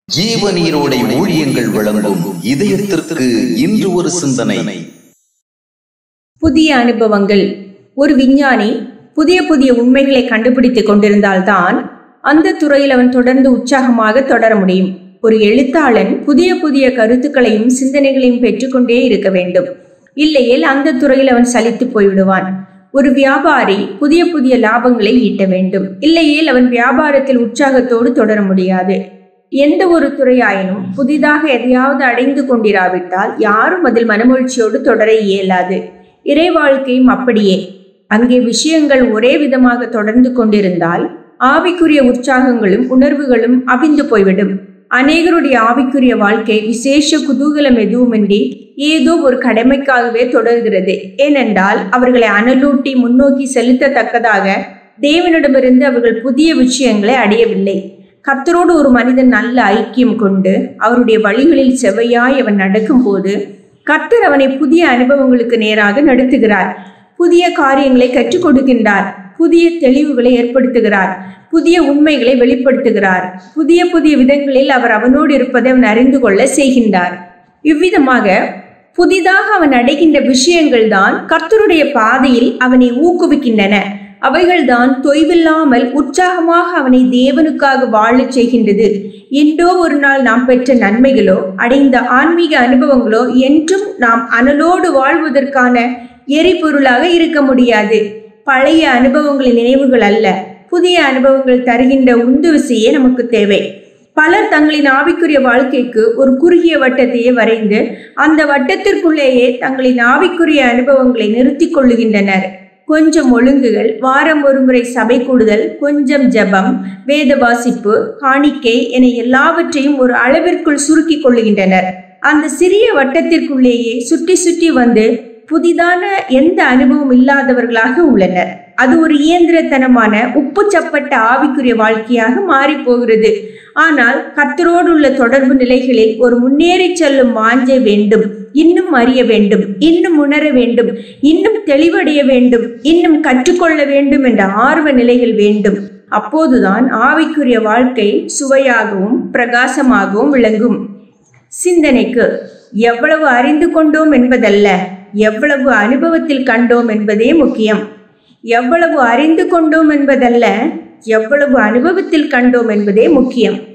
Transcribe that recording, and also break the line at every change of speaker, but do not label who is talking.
ஜீவ நீரோடை ஊழியங்கள் வழங்கும் இதயத்திற்கு இன்று ஒரு சிந்தனை
புதிய அனுபவங்கள் ஒரு விஞ்ஞானி புதிய புதிய உண்மைகளை கண்டுபிடித்துக் கொண்டிருந்தால்தான் அந்த துறையில் அவன் தொடர்ந்து உற்சாகமாக தொடர முடியும் ஒரு எழுத்தாளன் புதிய புதிய கருத்துக்களையும் சிந்தனைகளையும் பெற்றுக்கொண்டே இருக்க வேண்டும் இல்லையேல் அந்த துறையில் அவன் சலித்து போய்விடுவான் ஒரு வியாபாரி புதிய புதிய லாபங்களை ஈட்ட வேண்டும் இல்லையேல் அவன் வியாபாரத்தில் உற்சாகத்தோடு தொடர முடியாது எந்த ஒரு துறையாயினும் புதிதாக எதையாவது அடைந்து கொண்டிராவிட்டால் யாரும் அதில் மனமொழ்ச்சியோடு தொடர இயலாது இறை வாழ்க்கையும் அப்படியே அங்கே விஷயங்கள் ஒரே விதமாக தொடர்ந்து கொண்டிருந்தால் ஆவிக்குரிய உற்சாகங்களும் உணர்வுகளும் அவிந்து போய்விடும் அநேகருடைய ஆவிக்குரிய வாழ்க்கை விசேஷ குதூகலம் எதுவுமின்றி ஏதோ ஒரு கடமைக்காகவே தொடர்கிறது ஏனென்றால் அவர்களை அனலூட்டி முன்னோக்கி செலுத்தத்தக்கதாக தேவனிடமிருந்து அவர்கள் புதிய விஷயங்களை அடையவில்லை கர்த்தரோடு ஒரு மனிதன் நல்ல ஐக்கியம் கொண்டு அவருடைய வழிகளில் செவ்வையாய் அவன் நடக்கும்போது கர்த்தர் அவனை புதிய அனுபவங்களுக்கு நேராக நடத்துகிறார் புதிய காரியங்களை கற்றுக் கொடுக்கின்றார் புதிய தெளிவுகளை ஏற்படுத்துகிறார் புதிய உண்மைகளை வெளிப்படுத்துகிறார் புதிய புதிய விதங்களில் அவர் அவனோடு இருப்பதை அவன் அறிந்து கொள்ள செய்கின்றார் இவ்விதமாக புதிதாக அவன் அடைகின்ற விஷயங்கள் தான் கர்த்தருடைய பாதையில் அவனை ஊக்குவிக்கின்றன அவைகள்தான் தொய்வில்லாமல் உற்சாகமாக அவனை தேவனுக்காக வாழச் செய்கின்றது என்றோ ஒரு நாள் நாம் பெற்ற நன்மைகளோ அடைந்த ஆன்மீக அனுபவங்களோ என்றும் நாம் அனலோடு வாழ்வதற்கான எரிபொருளாக இருக்க முடியாது பழைய அனுபவங்களின் நினைவுகள் அல்ல புதிய அனுபவங்கள் தருகின்ற உந்து விசையே நமக்கு தேவை பலர் தங்களின் ஆவிக்குரிய வாழ்க்கைக்கு ஒரு குறுகிய வட்டத்தையே வரைந்து அந்த வட்டத்திற்குள்ளேயே தங்களின் ஆவிக்குரிய அனுபவங்களை நிறுத்திக் கொள்ளுகின்றனர் கொஞ்சம் ஒழுங்குகள் வாரம் ஒரு முறை சபை கூடுதல் கொஞ்சம் ஜெபம் வேத வாசிப்பு காணிக்கை என எல்லாவற்றையும் ஒரு அளவிற்குள் சுருக்கிக் கொள்ளுகின்றனர் அந்த சிறிய வட்டத்திற்குள்ளேயே சுற்றி சுற்றி வந்து புதிதான எந்த அனுபவம் இல்லாதவர்களாக உள்ளனர் அது ஒரு இயந்திரத்தனமான உப்பு சப்பட்ட ஆவிக்குரிய வாழ்க்கையாக மாறி போகிறது ஆனால் கர்த்தரோடு உள்ள தொடர்பு நிலைகளில் ஒரு முன்னேறி செல்லும் வாஞ்சை வேண்டும் இன்னும் அறிய வேண்டும் இன்னும் உணர வேண்டும் இன்னும் தெளிவடைய வேண்டும் இன்னும் கற்றுக்கொள்ள வேண்டும் என்ற ஆர்வ நிலைகள் வேண்டும் அப்போதுதான் ஆவிக்குரிய வாழ்க்கை சுவையாகவும் பிரகாசமாகவும் விளங்கும் சிந்தனைக்கு எவ்வளவு அறிந்து கொண்டோம் என்பதல்ல எவ்வளவு அனுபவத்தில் கண்டோம் என்பதே முக்கியம் எவ்வளவு அறிந்து கொண்டோம் என்பதல்ல எவ்வளவு அனுபவத்தில் கண்டோம் என்பதே முக்கியம்